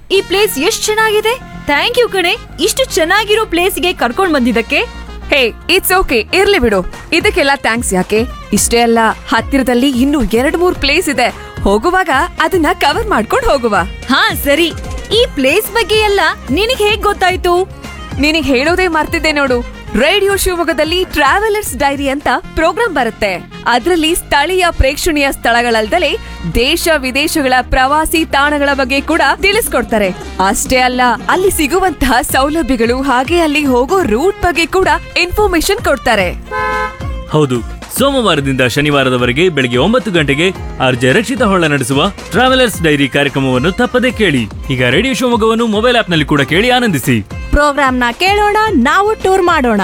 ಈ ಪ್ಲೇಸ್ ಎಷ್ಟ್ ಚೆನ್ನಾಗಿದೆ ಥ್ಯಾಂಕ್ ಯು ಕಣೆ ಇಷ್ಟು ಚೆನ್ನಾಗಿರೋ ಪ್ಲೇಸ್ಗೆ ಕರ್ಕೊಂಡ್ ಬಂದಿದ್ದಕ್ಕೆ ಹೇ ಇಟ್ಸ್ ಓಕೆ ಇರ್ಲಿ ಬಿಡು ಇದಕ್ಕೆಲ್ಲ ಥ್ಯಾಂಕ್ಸ್ ಯಾಕೆ ಇಷ್ಟೇ ಅಲ್ಲ ಹತ್ತಿರದಲ್ಲಿ ಇನ್ನೂ ಎರಡ್ ಮೂರ್ ಪ್ಲೇಸ್ ಇದೆ ಹೋಗುವಾಗ ಅದನ್ನ ಕವರ್ ಮಾಡ್ಕೊಂಡು ಹೋಗುವ ಹಾ ಸರಿ ಈ ಪ್ಲೇಸ್ ಬಗ್ಗೆ ಎಲ್ಲ ನಿನಗ್ ಹೇಗ್ ಗೊತ್ತಾಯ್ತು ನಿನಗ್ ಹೇಳೋದೇ ಮರ್ತಿದ್ದೆ ನೋಡು ರೇಡಿಯೋ ಶಿವಮೊಗ್ಗದಲ್ಲಿ ಟ್ರಾವೆಲರ್ಸ್ ಡೈರಿ ಅಂತ ಪ್ರೋಗ್ರಾಂ ಬರುತ್ತೆ ಅದರಲ್ಲಿ ಸ್ಥಳೀಯ ಪ್ರೇಕ್ಷಣೀಯ ಸ್ಥಳಗಳಲ್ದಲೇ ದೇಶ ವಿದೇಶಗಳ ಪ್ರವಾಸಿ ತಾಣಗಳ ಬಗ್ಗೆ ಕೂಡ ತಿಳಿಸ್ಕೊಡ್ತಾರೆ ಅಷ್ಟೇ ಅಲ್ಲ ಅಲ್ಲಿ ಸಿಗುವಂತಹ ಸೌಲಭ್ಯಗಳು ಹಾಗೆ ಅಲ್ಲಿ ಹೋಗೋ ರೂಟ್ ಬಗ್ಗೆ ಕೂಡ ಇನ್ಫಾರ್ಮೇಶನ್ ಕೊಡ್ತಾರೆ ಹೌದು ಸೋಮವಾರದಿಂದ ಶನಿವಾರದವರೆಗೆ ಬೆಳಗ್ಗೆ ಒಂಬತ್ತು ಗಂಟೆಗೆ ಆರ್ಜೆ ರಕ್ಷಿತ ಹೊಳ್ಳ ನಡೆಸುವ ಟ್ರಾವೆಲರ್ಸ್ ಡೈರಿ ಕಾರ್ಯಕ್ರಮವನ್ನು ತಪ್ಪದೇ ಕೇಳಿ ಈಗ ರೇಡಿಯೋ ಶಿವಮೊಗ್ಗವನ್ನು ಮೊಬೈಲ್ ಆಪ್ನಲ್ಲಿ ಕೂಡ ಕೇಳಿ ಆನಂದಿಸಿ ಪ್ರೋಗ್ರಾಮ್ನ ಕೇಳೋಣ ನಾವು ಟೂರ್ ಮಾಡೋಣ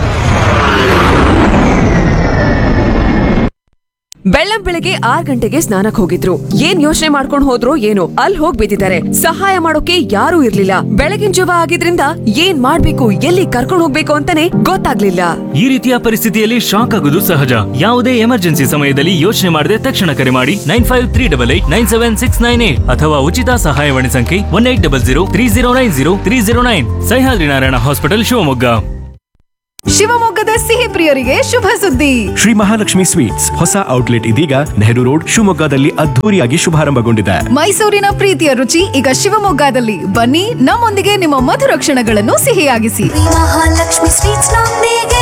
ಬೆಳ್ಳಂ ಬೆಳಗ್ಗೆ ಆರ್ ಗಂಟೆಗೆ ಸ್ನಾನಕ್ ಹೋಗಿದ್ರು ಏನ್ ಯೋಚನೆ ಮಾಡ್ಕೊಂಡ್ ಹೋದ್ರು ಏನೋ ಅಲ್ಲಿ ಹೋಗ್ ಬಿದ್ದಿದ್ದಾರೆ ಸಹಾಯ ಮಾಡೋಕೆ ಯಾರೂ ಇರ್ಲಿಲ್ಲ ಬೆಳಗಿನ ಜವ ಆಗಿದ್ರಿಂದ ಏನ್ ಮಾಡ್ಬೇಕು ಎಲ್ಲಿ ಕರ್ಕೊಂಡ್ ಹೋಗ್ಬೇಕು ಅಂತಾನೆ ಗೊತ್ತಾಗ್ಲಿಲ್ಲ ಈ ರೀತಿಯ ಪರಿಸ್ಥಿತಿಯಲ್ಲಿ ಶಾಕ್ ಆಗುವುದು ಸಹಜ ಯಾವುದೇ ಎಮರ್ಜೆನ್ಸಿ ಸಮಯದಲ್ಲಿ ಯೋಚನೆ ಮಾಡದೆ ತಕ್ಷಣ ಕರೆ ಮಾಡಿ nine five three double eight nine seven six nine eight ಅಥವಾ ಉಚಿತ ಸಹಾಯವಾಣಿ ಸಂಖ್ಯೆ one eight double zero three zero nine zero three zero nine Sahyadri Narayana hospital Shivamogga ಶಿವಮೊಗ್ಗದ ಸಿಹಿ ಪ್ರಿಯರಿಗೆ ಶುಭ ಸುದ್ದಿ ಶ್ರೀ ಮಹಾಲಕ್ಷ್ಮಿ ಸ್ವೀಟ್ಸ್ ಹೊಸ ಔಟ್ಲೆಟ್ ಇದೀಗ ನೆಹರು ರೋಡ್ ಶಿವಮೊಗ್ಗದಲ್ಲಿ ಅದ್ಧೂರಿಯಾಗಿ ಶುಭಾರಂಭಗೊಂಡಿದೆ ಮೈಸೂರಿನ ಪ್ರೀತಿಯ ರುಚಿ ಈಗ ಶಿವಮೊಗ್ಗದಲ್ಲಿ ಬನ್ನಿ ನಮ್ಮೊಂದಿಗೆ ನಿಮ್ಮ ಮಧುರ ಕ್ಷಣಗಳನ್ನು ಸಿಹಿಯಾಗಿಸಿ ಮಹಾಲಕ್ಷ್ಮಿ ಸ್ವೀಟ್ಸ್ ನೊಂದಿಗೆ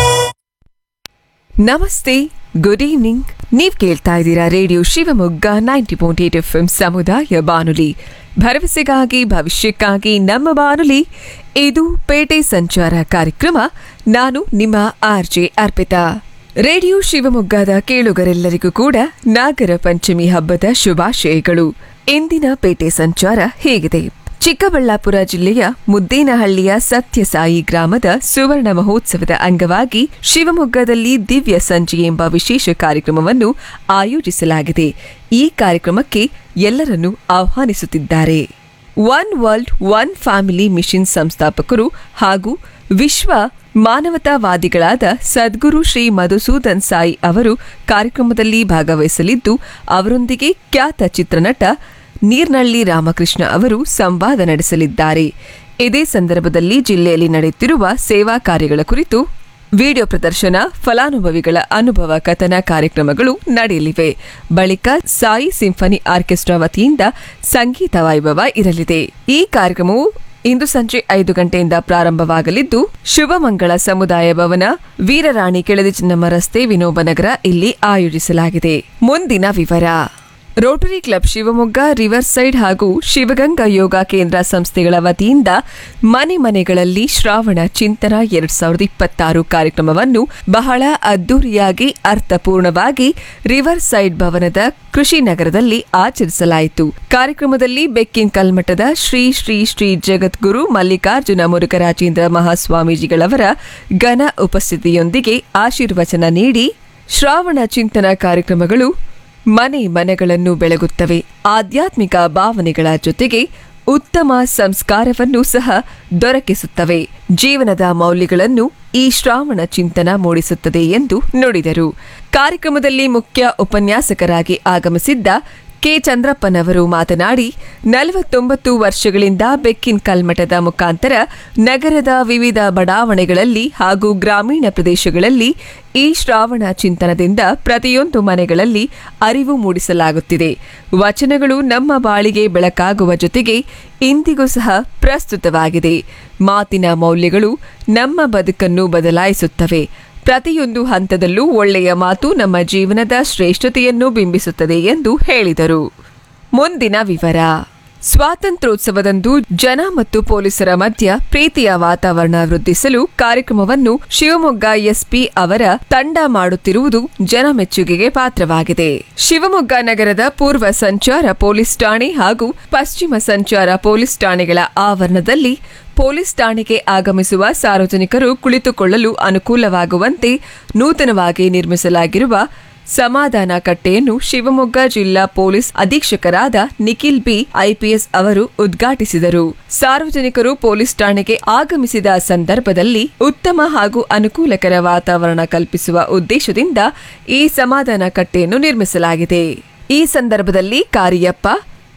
ನಮಸ್ತೆ ಗುಡ್ ಈವ್ನಿಂಗ್ ನೀವ್ ಕೇಳ್ತಾ ಇದ್ದೀರಾ radio Shivamogga ninety point eight F M ಸಮುದಾಯ ಬಾನುಲಿ ಭರವಸೆಗಾಗಿ ಭವಿಷ್ಯಕ್ಕಾಗಿ ನಮ್ಮ ಬಾನುಲಿ ಇದು ಪೇಟೆ ಸಂಚಾರ ಕಾರ್ಯಕ್ರಮ ನಾನು ನಿಮ್ಮ ಆರ್ಜೆ ಅರ್ಪಿತಾ ರೇಡಿಯೋ ಶಿವಮೊಗ್ಗದ ಕೇಳುಗರೆಲ್ಲರಿಗೂ ಕೂಡ ನಾಗರ ಪಂಚಮಿ ಹಬ್ಬದ ಶುಭಾಶಯಗಳು ಇಂದಿನ ಪೇಟೆ ಸಂಚಾರ ಹೇಗಿದೆ ಚಿಕ್ಕಬಳ್ಳಾಪುರ ಜಿಲ್ಲೆಯ ಮುದ್ದೇನಹಳ್ಳಿಯ ಸತ್ಯಸಾಯಿ ಗ್ರಾಮದ ಸುವರ್ಣ ಮಹೋತ್ಸವದ ಅಂಗವಾಗಿ ಶಿವಮೊಗ್ಗದಲ್ಲಿ ದಿವ್ಯ ಸಂಜೆ ಎಂಬ ವಿಶೇಷ ಕಾರ್ಯಕ್ರಮವನ್ನು ಆಯೋಜಿಸಲಾಗಿದೆ ಈ ಕಾರ್ಯಕ್ರಮಕ್ಕೆ ಎಲ್ಲರನ್ನೂ ಆಹ್ವಾನಿಸುತ್ತಿದ್ದಾರೆ one world one family mission ಸಂಸ್ಥಾಪಕರು ಹಾಗೂ ವಿಶ್ವ ಮಾನವತಾವಾದಿಗಳಾದ ಸದ್ಗುರು ಶ್ರೀ ಮಧುಸೂದನ್ ಸಾಯಿ ಅವರು ಕಾರ್ಯಕ್ರಮದಲ್ಲಿ ಭಾಗವಹಿಸಲಿದ್ದು ಅವರೊಂದಿಗೆ ಖ್ಯಾತ ಚಿತ್ರನಟ ನೀರ್ನಳ್ಳಿ ರಾಮಕೃಷ್ಣ ಅವರು ಸಂವಾದ ನಡೆಸಲಿದ್ದಾರೆ ಇದೇ ಸಂದರ್ಭದಲ್ಲಿ ಜಿಲ್ಲೆಯಲ್ಲಿ ನಡೆಯುತ್ತಿರುವ ಸೇವಾ ಕಾರ್ಯಗಳ ಕುರಿತು ವಿಡಿಯೋ ಪ್ರದರ್ಶನ ಫಲಾನುಭವಿಗಳ ಅನುಭವ ಕಥನ ಕಾರ್ಯಕ್ರಮಗಳು ನಡೆಯಲಿವೆ ಬಳಿಕ ಸಾಯಿ ಸಿಂಫನಿ ಆರ್ಕೆಸ್ಟ್ರಾ ವತಿಯಿಂದ ಸಂಗೀತ ವೈಭವ ಇರಲಿದೆ ಈ ಕಾರ್ಯಕ್ರಮವು ಇಂದು ಸಂಜೆ ಐದು ಗಂಟೆಯಿಂದ ಪ್ರಾರಂಭವಾಗಲಿದ್ದು ಶುಭಮಂಗಳ ಸಮುದಾಯ ಭವನ ವೀರರಾಣಿ ಕೆಳದಿ ಚಿನ್ನಮ್ಮ ರಸ್ತೆ ವಿನೋಬನಗರ ಇಲ್ಲಿ ಆಯೋಜಿಸಲಾಗಿದೆ ಮುಂದಿನ ವಿವರ rotary club Shivamogga riverside ಹಾಗೂ ಶಿವಗಂಗಾ ಯೋಗ ಕೇಂದ್ರ ಸಂಸ್ಥೆಗಳ ವತಿಯಿಂದ ಮನೆ ಮನೆಗಳಲ್ಲಿ ಶ್ರಾವಣ ಚಿಂತನ ಎರಡ್ ಸಾವಿರದ ಇಪ್ಪತ್ತಾರು ಕಾರ್ಯಕ್ರಮವನ್ನು ಬಹಳ ಅದ್ದೂರಿಯಾಗಿ ಅರ್ಥಪೂರ್ಣವಾಗಿ ರಿವರ್ ಸೈಡ್ ಭವನದ ಕೃಷಿ ನಗರದಲ್ಲಿ ಆಚರಿಸಲಾಯಿತು ಕಾರ್ಯಕ್ರಮದಲ್ಲಿ ಬೆಕ್ಕಿನ ಕಲ್ಮಠದ ಶ್ರೀ ಶ್ರೀ ಶ್ರೀ ಜಗದ್ಗುರು ಮಲ್ಲಿಕಾರ್ಜುನ ಮುರುಘರಾಜೇಂದ್ರ ಮಹಾಸ್ವಾಮೀಜಿಗಳವರ ಘನ ಉಪಸ್ಥಿತಿಯೊಂದಿಗೆ ಆಶೀರ್ವಚನ ನೀಡಿ ಶ್ರಾವಣ ಚಿಂತನ ಕಾರ್ಯಕ್ರಮಗಳು ಮನೆ ಮನೆಗಳನ್ನು ಬೆಳಗುತ್ತವೆ ಆಧ್ಯಾತ್ಮಿಕ ಭಾವನೆಗಳ ಜೊತೆಗೆ ಉತ್ತಮ ಸಂಸ್ಕಾರವನ್ನು ಸಹ ದೊರಕಿಸುತ್ತವೆ ಜೀವನದ ಮೌಲ್ಯಗಳನ್ನು ಈ ಶ್ರಾವಣ ಚಿಂತನ ಮೂಡಿಸುತ್ತದೆ ಎಂದು ನುಡಿದರು ಕಾರ್ಯಕ್ರಮದಲ್ಲಿ ಮುಖ್ಯ ಉಪನ್ಯಾಸಕರಾಗಿ ಆಗಮಿಸಿದ್ದ ಕೆ ಚಂದ್ರಪ್ಪನವರು ಮಾತನಾಡಿ ನಲವತ್ತೊಂಬತ್ತು ವರ್ಷಗಳಿಂದ ಬೆಕ್ಕಿನ ಕಲ್ಮಠದ ಮುಖಾಂತರ ನಗರದ ವಿವಿಧ ಬಡಾವಣೆಗಳಲ್ಲಿ ಹಾಗೂ ಗ್ರಾಮೀಣ ಪ್ರದೇಶಗಳಲ್ಲಿ ಈ ಶ್ರಾವಣ ಚಿಂತನದಿಂದ ಪ್ರತಿಯೊಂದು ಮನೆಗಳಲ್ಲಿ ಅರಿವು ಮೂಡಿಸಲಾಗುತ್ತಿದೆ ವಚನಗಳು ನಮ್ಮ ಬಾಳಿಗೆ ಬೆಳಕಾಗುವ ಜೊತೆಗೆ ಇಂದಿಗೂ ಸಹ ಪ್ರಸ್ತುತವಾಗಿದೆ ಮಾತಿನ ಮೌಲ್ಯಗಳು ನಮ್ಮ ಬದುಕನ್ನು ಬದಲಾಯಿಸುತ್ತವೆ ಪ್ರತಿಯೊಂದು ಹಂತದಲ್ಲೂ ಒಳ್ಳೆಯ ಮಾತು ನಮ್ಮ ಜೀವನದ ಶ್ರೇಷ್ಠತೆಯನ್ನು ಬಿಂಬಿಸುತ್ತದೆ ಎಂದು ಹೇಳಿದರು ಮುಂದಿನ ವಿವರ ಸ್ವಾತಂತ್ರ್ಯೋತ್ಸವದಂದು ಜನ ಮತ್ತು ಪೊಲೀಸರ ಮಧ್ಯ ಪ್ರೀತಿಯ ವಾತಾವರಣ ವೃದ್ಧಿಸಲು ಕಾರ್ಯಕ್ರಮವನ್ನು ಶಿವಮೊಗ್ಗ ಎಸ್ಪಿ ಅವರ ತಂಡ ಮಾಡುತ್ತಿರುವುದು ಜನಮೆಚ್ಚುಗೆಗೆ ಪಾತ್ರವಾಗಿದೆ ಶಿವಮೊಗ್ಗ ನಗರದ ಪೂರ್ವ ಸಂಚಾರ ಪೊಲೀಸ್ ಠಾಣೆ ಹಾಗೂ ಪಶ್ಚಿಮ ಸಂಚಾರ ಪೊಲೀಸ್ ಠಾಣೆಗಳ ಆವರಣದಲ್ಲಿ ಪೊಲೀಸ್ ಠಾಣೆಗೆ ಆಗಮಿಸುವ ಸಾರ್ವಜನಿಕರು ಕುಳಿತುಕೊಳ್ಳಲು ಅನುಕೂಲವಾಗುವಂತೆ ನೂತನವಾಗಿ ನಿರ್ಮಿಸಲಾಗಿರುವ ಸಮಾಧಾನ ಕಟ್ಟೆಯನ್ನು ಶಿವಮೊಗ್ಗ ಜಿಲ್ಲಾ ಪೊಲೀಸ್ ಅಧೀಕ್ಷಕರಾದ ನಿಖಿಲ್ ಬಿ ಐಪಿಎಸ್ ಅವರು ಉದ್ಘಾಟಿಸಿದರು ಸಾರ್ವಜನಿಕರು ಪೊಲೀಸ್ ಠಾಣೆಗೆ ಆಗಮಿಸಿದ ಸಂದರ್ಭದಲ್ಲಿ ಉತ್ತಮ ಹಾಗೂ ಅನುಕೂಲಕರ ವಾತಾವರಣ ಕಲ್ಪಿಸುವ ಉದ್ದೇಶದಿಂದ ಈ ಸಮಾಧಾನ ಕಟ್ಟೆಯನ್ನು ನಿರ್ಮಿಸಲಾಗಿದೆ ಈ ಸಂದರ್ಭದಲ್ಲಿ ಕಾರಿಯಪ್ಪ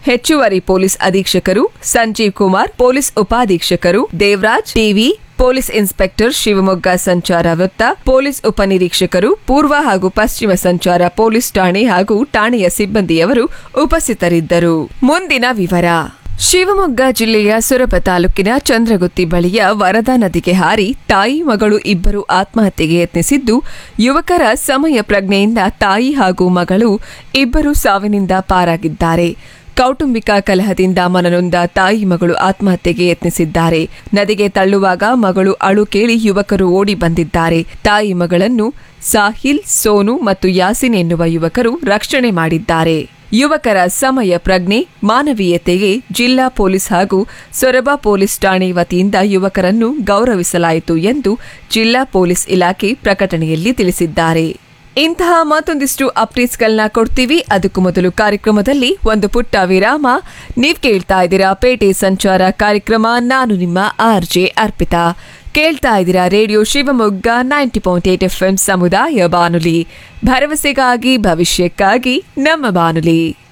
ಹೆಚ್ಚುವರಿ ಪೊಲೀಸ್ ಅಧೀಕ್ಷಕರು ಸಂಜೀವ್ ಕುಮಾರ್ ಪೊಲೀಸ್ ಉಪಾಧೀಕ್ಷಕರು Devaraj TV police inspector Shivamogga ಸಂಚಾರ ವೃತ್ತ ಪೊಲೀಸ್ ಉಪನಿರೀಕ್ಷಕರು ಪೂರ್ವ ಹಾಗೂ ಪಶ್ಚಿಮ ಸಂಚಾರ ಪೊಲೀಸ್ ಠಾಣೆ ಹಾಗೂ ಠಾಣೆಯ ಸಿಬ್ಬಂದಿಯವರು ಉಪಸ್ಥಿತರಿದ್ದರು ಮುಂದಿನ ವಿವರ ಶಿವಮೊಗ್ಗ ಜಿಲ್ಲೆಯ ಸುರಪ ತಾಲೂಕಿನ ಚಂದ್ರಗುತ್ತಿ ಬಳಿಯ ವರದಾ ನದಿಗೆ ಹಾರಿ ತಾಯಿ ಮಗಳು ಇಬ್ಬರು ಆತ್ಮಹತ್ಯೆಗೆ ಯತ್ನಿಸಿದ್ದು ಯುವಕರ ಸಮಯ ಪ್ರಜ್ಞೆಯಿಂದ ತಾಯಿ ಹಾಗೂ ಮಗಳು ಇಬ್ಬರು ಸಾವಿನಿಂದ ಪಾರಾಗಿದ್ದಾರೆ ಕೌಟುಂಬಿಕ ಕಲಹದಿಂದ ಮನನೊಂದ ತಾಯಿ ಮಗಳು ಆತ್ಮಹತ್ಯೆಗೆ ಯತ್ನಿಸಿದ್ದಾರೆ ನದಿಗೆ ತಳ್ಳುವಾಗ ಮಗಳು ಅಳು ಕೇಳಿ ಯುವಕರು ಓಡಿ ಬಂದಿದ್ದಾರೆ ತಾಯಿ ಮಗಳನ್ನು ಸಾಹಿಲ್ ಸೋನು ಮತ್ತು ಯಾಸಿನ್ ಎನ್ನುವ ಯುವಕರು ರಕ್ಷಣೆ ಮಾಡಿದ್ದಾರೆ ಯುವಕರ ಸಮಯ ಪ್ರಜ್ಞೆ ಮಾನವೀಯತೆಗೆ ಜಿಲ್ಲಾ ಪೊಲೀಸ್ ಹಾಗೂ ಸೊರಬ ಪೊಲೀಸ್ ಠಾಣೆ ವತಿಯಿಂದ ಯುವಕರನ್ನು ಗೌರವಿಸಲಾಯಿತು ಎಂದು ಜಿಲ್ಲಾ ಪೊಲೀಸ್ ಇಲಾಖೆ ಪ್ರಕಟಣೆಯಲ್ಲಿ ತಿಳಿಸಿದ್ದಾರೆ ಇಂತಹ ಮತ್ತೊಂದಿಷ್ಟು ಅಪ್ಡೇಟ್ಸ್ಗಳನ್ನ ಕೊಡ್ತೀವಿ ಅದಕ್ಕೂ ಮೊದಲು ಕಾರ್ಯಕ್ರಮದಲ್ಲಿ ಒಂದು ಪುಟ್ಟ ವಿರಾಮ ನೀವ್ ಕೇಳ್ತಾ ಇದ್ದೀರಾ ಪೇಟೆ ಸಂಚಾರ ಕಾರ್ಯಕ್ರಮ ನಾನು ನಿಮ್ಮ ಆರ್ ಜೆ ಅರ್ಪಿತಾ ಕೇಳ್ತಾ ಇದ್ದೀರಾ radio Shivamogga ninety point eight F ಸಮುದಾಯ ಬಾನುಲಿ ಭರವಸೆಗಾಗಿ ಭವಿಷ್ಯಕ್ಕಾಗಿ ನಮ್ಮ ಬಾನುಲಿ